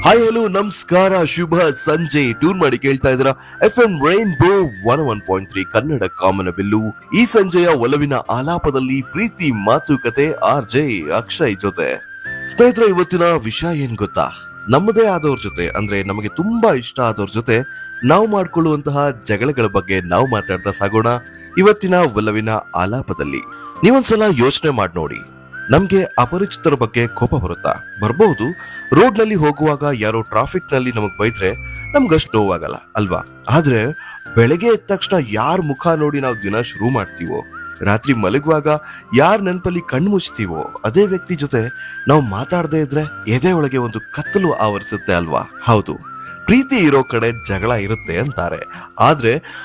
hi hello ನಮಸ್ಕಾರ ಶುಭ ಸಂಜೆ tune ಮಾಡಿ ಕೇಳ್ತಾ ಇದ್ದೀರಾ F M rainbow one one point three Kannada ಕಾಮನ ಬಿಲ್ಲು ಈ ಸಂಜೆಯ ಒಲವಿನ ಆಲಾಪದಲ್ಲಿ ಪ್ರೀತಿ ಮಾತುಕತೆ ಆರ್ ಜೆ ಅಕ್ಷಯ್ ಜೊತೆ ಸ್ನೇಹಿತರೆ ಇವತ್ತಿನ ವಿಷಯ ಏನ್ ಗೊತ್ತಾ ನಮ್ಮದೇ ಆದವ್ರ ಜೊತೆ ಅಂದ್ರೆ ನಮಗೆ ತುಂಬಾ ಇಷ್ಟ ಆದವ್ರ ಜೊತೆ ನಾವು ಮಾಡ್ಕೊಳ್ಳುವಂತಹ ಜಗಳಗಳ ಬಗ್ಗೆ ನಾವು ಮಾತಾಡ್ತಾ ಸಾಗೋಣ ಇವತ್ತಿನ ಒಲವಿನ ಆಲಾಪದಲ್ಲಿ ನೀವೊಂದ್ಸಲ ಯೋಚನೆ ಮಾಡಿ ನೋಡಿ ನಮ್ಗೆ ಅಪರಿಚಿತರ ಬಗ್ಗೆ ಕೋಪ ಬರುತ್ತಾ ಬರ್ಬಹುದು ರೋಡ್ ನಲ್ಲಿ ಹೋಗುವಾಗ ಯಾರೋ ಟ್ರಾಫಿಕ್ ನಲ್ಲಿ ನಮಗ್ ಬೈದ್ರೆ ನಮ್ಗಷ್ಟು ನೋವಾಗಲ್ಲ ಅಲ್ವಾ ಆದ್ರೆ ಬೆಳಗ್ಗೆ ಎದ್ದ ತಕ್ಷಣ ಯಾರ ಮುಖ ನೋಡಿ ನಾವು ದಿನ ಶುರು ಮಾಡ್ತೀವೋ ರಾತ್ರಿ ಮಲಗುವಾಗ ಯಾರ ನೆನಪಲ್ಲಿ ಕಣ್ಣು ಮುಚ್ತೀವೋ ಅದೇ ವ್ಯಕ್ತಿ ಜೊತೆ ನಾವು ಮಾತಾಡದೇ ಇದ್ರೆ ಎದೆ ಒಳಗೆ ಒಂದು ಕತ್ತಲು ಆವರಿಸುತ್ತೆ ಅಲ್ವಾ ಹೌದು ಪ್ರೀತಿ ಇರೋ ಕಡೆ ಜಗಳ ಇರುತ್ತೆ ಅಂತಾರೆ ಆದ್ರೆ